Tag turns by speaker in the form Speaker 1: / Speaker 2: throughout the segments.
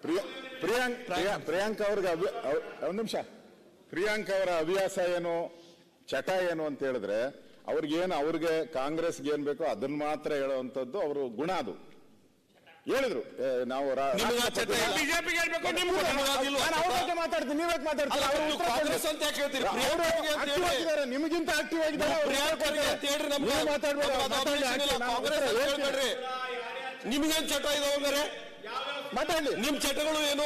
Speaker 1: ಪ್ರಿಯ ಪ್ರಿಯಾಂಕ್ ಪ್ರಿಯಾ ಪ್ರಿಯಾಂಕ್ ಅವ್ರಿಗೆ ಅಭಿ- ಅವ್- ಒಂದ್ ನಿಮಿಷ ಪ್ರಿಯಾಂಕ್ ಅವರ ಹವ್ಯಾಸ ಏನು ಚಟ ಏನು ಅಂತ ಹೇಳಿದ್ರೆ ಅವ್ರಿಗೇನು ಅವ್ರಿಗೆ ಕಾಂಗ್ರೆಸ್ಗೆ ಏನ್ ಬೇಕೋ ಅದನ್ನ ಮಾತ್ರ ಹೇಳುವಂತದ್ದು ಅವರು ಗುಣ ಅದು ಹೇಳಿದ್ರು ಏ, ನಾವು ರಾ-
Speaker 2: ನಿಮ್ಗೆ ಆ ಚಟ ಇಲ್ಲ.
Speaker 3: ಬಿಜೆಪಿಗೆ ಹೇಳ್ಬೇಕು ನಿಮ್ಗೂ
Speaker 2: ನಿಮ್ಗೆ ಅದಿಲ್ವಾ
Speaker 1: ನಾನು ಅವ್ರ ಬಗ್ಗೆ ಮಾತಾಡ್ತೀನಿ ನೀವ್ಯಾಕೆ ಮಾತಾಡ್ತೀರಾ
Speaker 2: ಅಲ್ಲ,
Speaker 1: ಅವ್ರು
Speaker 2: ನೀವು
Speaker 1: ಉತ್ತರ ಕೊಡಿ.
Speaker 2: ಕಾಂಗ್ರೆಸ್ ಅಂತ ಯಾಕೆ ಹೇಳ್ತೀರಿ?
Speaker 1: ಅವರು
Speaker 2: ಪ್ರಿಯಾಂಕರ್ಗೆ ಅಂತ
Speaker 1: active
Speaker 2: ಹೇಳಿ.
Speaker 1: ಆಗಿದ್ದಾರೆ ನಿಮಗಿಂತ ಆಕ್ಟಿವ್ ಆಗಿದ್ದಾರೆ ಅವ್ರು ಉತ್ತರ
Speaker 2: ಪ್ರಿಯಾಂಕರ್ಗೆ
Speaker 1: ಕೊಡ್ತಾರೆ.
Speaker 2: ಅಂತ ಹೇಳ್ರಿ ನಮ್ಗೆ
Speaker 1: ನೀವು ಮಾತಾಡ್ಬೇಡಿ,
Speaker 2: ನಮ್ಗೆ ಅದು
Speaker 1: ಮಾತಾಡಿ,
Speaker 2: objection ಇಲ್ಲ.
Speaker 1: ನಾನು
Speaker 2: ಕಾಂಗ್ರೆಸ್
Speaker 1: ಉತ್ತರ
Speaker 2: ಅಂತ
Speaker 1: ಹೇಳ್ತೀನಿ.
Speaker 2: ಹೇಳ್ಬೇಡ್ರಿ ನಿಮ್ಗೇನ್ ಚಟ ಇದಾವ ಹಂಗಾರೆ
Speaker 1: ಮಾತಾಡ್ಲಿ
Speaker 2: ನಿಮ್ ಚಟಗಳು ಏನು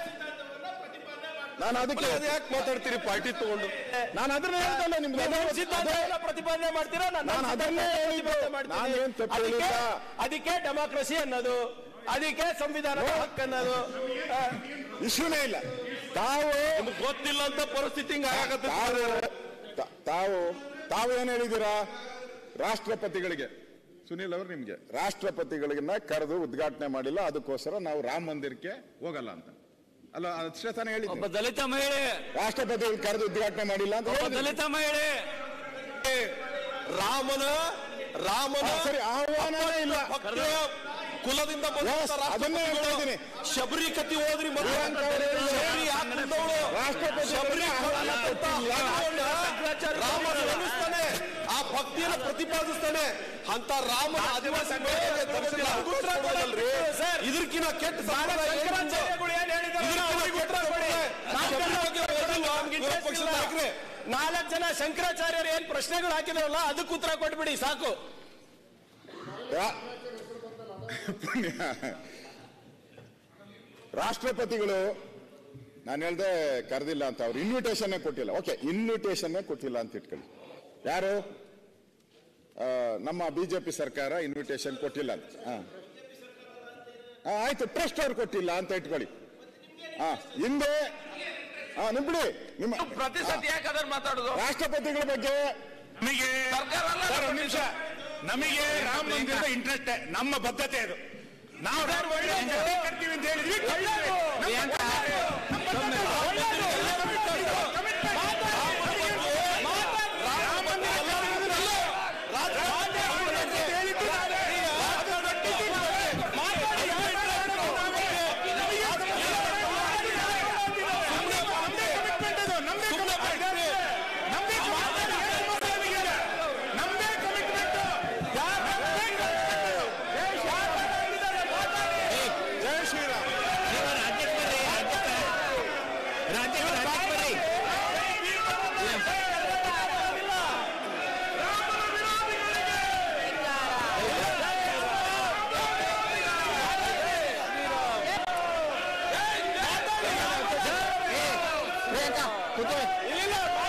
Speaker 1: ನಾನು ಅದಕ್ಕೆ
Speaker 2: ಅದು ಯಾಕೆ ಮಾತಾಡ್ತೀರಿ ಪಾರ್ಟಿ ತಗೊಂಡು
Speaker 1: ನಾನು ಅದನ್ನ ಹೇಳ್ತಲ್ಲ ನಿಮ್ಗೆ ಅದೇ-
Speaker 3: ಸಿದ್ಧಾಂತವನ್ನ ಪ್ರತಿಪಾದನೆ ಮಾಡ್ತೀರಾ ನಾನು
Speaker 1: ನಾನು ಅದನ್ನೇ ಹೇಳಿದ್ದು.
Speaker 3: ಮಾಡ್ತೀನಿ.
Speaker 1: ನಾನೇನ್ ತಪ್ಪು
Speaker 3: ಅದಕ್ಕೆ-
Speaker 1: ಹೇಳಿಲ್ಲ.
Speaker 3: ಅದಕ್ಕೆ ಡೆಮಾಕ್ರಸಿ ಅನ್ನೋದು ಅದಕ್ಕೆ ಸಂವಿಧಾನದ ಹಕ್ಕು ಅನ್ನೋದು ಆ,
Speaker 1: ಇಶ್ಯೂನೇ ಇಲ್ಲ ತಾವು
Speaker 2: ನಿಮ್ಗೆ ಗೊತ್ತಿಲ್ಲ ಅಂತ ಪರಿಸ್ಥಿತಿ ಹಿಂಗ ಆಗತ್ತೆ
Speaker 1: ತಾವು ತ- ತಾವು ತಾವು ಏನ್ ಹೇಳಿದ್ದೀರಾ ರಾಷ್ಟ್ರಪತಿಗಳಿಗೆ ಸುನೀಲ್ ಅವರು ನಿಮ್ಗೆ ರಾಷ್ಟ್ರಪತಿಗಳಿಗನ್ನ ಕರೆದು ಉದ್ಘಾಟನೆ ಮಾಡಿಲ್ಲ ಅದಕ್ಕೋಸ್ಕರ ನಾವು ರಾಮ ಮಂದಿರಕ್ಕೆ ಹೋಗಲ್ಲ ಅಂತ ಅಲ್ಲ ಅಷ್ಟೇ ತಾನೇ
Speaker 4: ಒಬ್ಬ
Speaker 1: ಹೇಳಿದ್ದೆ
Speaker 4: ದಲಿತ ಮಹಿಳೆ
Speaker 1: ರಾಷ್ಟ್ರಪತಿಗಳು ಕರೆದು ಉದ್ಘಾಟನೆ ಮಾಡಿಲ್ಲ ಅಂತ
Speaker 4: ಒಬ್ಬ
Speaker 1: ಹೇಳಿದ್ದೆ.
Speaker 4: ದಲಿತ ಮಹಿಳೆ
Speaker 2: ರಾಮನ ರಾಮನ
Speaker 1: ಆ, ಸರಿ ಆಹ್ವಾನನೇ ಇಲ್ಲ
Speaker 2: ಭಕ್ತಿಯ ಕುಲದಿಂದ ಬಂದಂತ
Speaker 1: Yes, ಅದನ್ನೇ ಹೇಳ್ತಾ ಇದ್ದೀನಿ.
Speaker 2: ಶಬರಿ ಕತಿ ಹೋದ್ರಿ ಮತ್ತೆ
Speaker 1: ಪ್ರಿಯಾಂಕ ಅವ್ರು ಹೇಳಿದ್ರು.
Speaker 2: ಶಬರಿ ಯಾಕ್ ಬಂದವ್ಳು?
Speaker 1: ರಾಷ್ಟ್ರಪತಿಗಳಿಗೆ
Speaker 2: ಶಬರಿ
Speaker 1: ಆಹ್ವಾನ ಕೊಟ್ಟಿಲ್ಲ.
Speaker 2: ರಾಮ ಜನ್ಮಿಸ್ತಾನೆ ಆ ಭಕ್ತಿಯನ್ನು ಪ್ರತಿಪಾದಿಸ್ತಾನೆ ಅಂತ ರಾಮನ ಆದಿವಾಸಿ ಮಹಿಳೆಗೆ ದರ್ಶನ ಕೊಡೋದಲ್ರಿ ಇದಕ್ಕಿನ ಕೆಟ್ಟ ಸಂಪ್ರದಾಯ ಏನ್ ಬಂತು?
Speaker 3: ಶಂಕರಾಚಾರ್ಯಗಳು ಏನ್ ಹೇಳಿದಾರೆ
Speaker 2: ಇದಕ್ಕಿನ
Speaker 3: ಅವ್ರಿಗೆ
Speaker 2: ಕೆಟ್ಟ
Speaker 3: ಉತ್ತರ ಕೊಡಿ.
Speaker 2: ಸಂಪ್ರದಾಯ ಶಬರಿ ಬಗ್ಗೆ ಓದಿಲ್ವಾ?
Speaker 3: ನಮ್ಗೆ
Speaker 2: ವಿರೋಧ
Speaker 3: interest
Speaker 2: ಪಕ್ಷದ
Speaker 3: ಇಲ್ಲ.
Speaker 2: ನಾಯಕರೇ
Speaker 3: ನಾಲ್ಕು ಜನ ಶಂಕರಾಚಾರ್ಯರು ಏನ್ ಪ್ರಶ್ನೆಗಳು ಹಾಕಿದಾರಲ್ಲ ಅದಕ್ಕೆ ಉತ್ತರ ಕೊಟ್ಬಿಡಿ ಸಾಕು
Speaker 1: ರಾ- ಪುಣ್ಯ. ರಾಷ್ಟ್ರಪತಿಗಳು ನಾನು ಹೇಳ್ದೆ ಕರೆದಿಲ್ಲ ಅಂತ ಅವ್ರು ಇನ್ವಿಟೇಷನ್ನೇ ಕೊಟ್ಟಿಲ್ಲ ಓಕೆ ಇನ್ವಿಟೇಷನ್ನೇ ಕೊಟ್ಟಿಲ್ಲ ಅಂತ ಇಟ್ಕೊಳ್ಳಿ ಯಾರು ಆ, ನಮ್ಮ ಬಿಜೆಪಿ ಸರ್ಕಾರ ಇನ್ವಿಟೇಷನ್ ಕೊಟ್ಟಿಲ್ಲ ಅಂತ ಹಾ. ಆ, ಆಯ್ತು ಟ್ರಸ್ಟ್ ಅವ್ರು ಕೊಟ್ಟಿಲ್ಲ ಅಂತ ಇಟ್ಕೊಳ್ಳಿ ಹಾ ಹಿಂದೆ ಹಾ ನಿಂಬಿಡಿ ನಿಮ್ಮ
Speaker 4: ಪ್ರತಿ ಸತಿ ಯಾಕೆ ಅದನ್ನ ಮಾತಾಡುದು
Speaker 1: ರಾಷ್ಟ್ರಪತಿಗಳ ಬಗ್ಗೆ
Speaker 3: ನಮಗೆ
Speaker 4: ಸರ್ಕಾರ ಅಲ್ಲ
Speaker 3: ಸರ್, ಒಂದ್ ನಿಮಿಷ ನಮಗೆ ರಾಮ ಮಂದಿರದ ಇಂಟ್ರೆಸ್ಟ್ ನಮ್ಮ ಬದ್ಧತೆ ಅದು ನಾವು ರಾಮ ಮಂದಿರ ಕಟ್ತೀವಿ ಅಂತ ಹೇಳಿದ್ವಿ ನಮ್ಮ ಬದ್ಧತೆ. ನಮ್ಮ ಬದ್ಧತೆ. ರಾಮ ಮಂದಿರ ಹೇಳಿದ್ದು ನಾನೇ. ನಮ್ದೇ commitment ಅದು, ನಮ್ದೇ commitment. ನಮ್ದೇ commitment. ನಮ್ದೇ commitment. ನಮ್ದೇ
Speaker 1: ಜೈ ಶ್ರೀರಾಮ್
Speaker 3: ಇಲ್ಲ,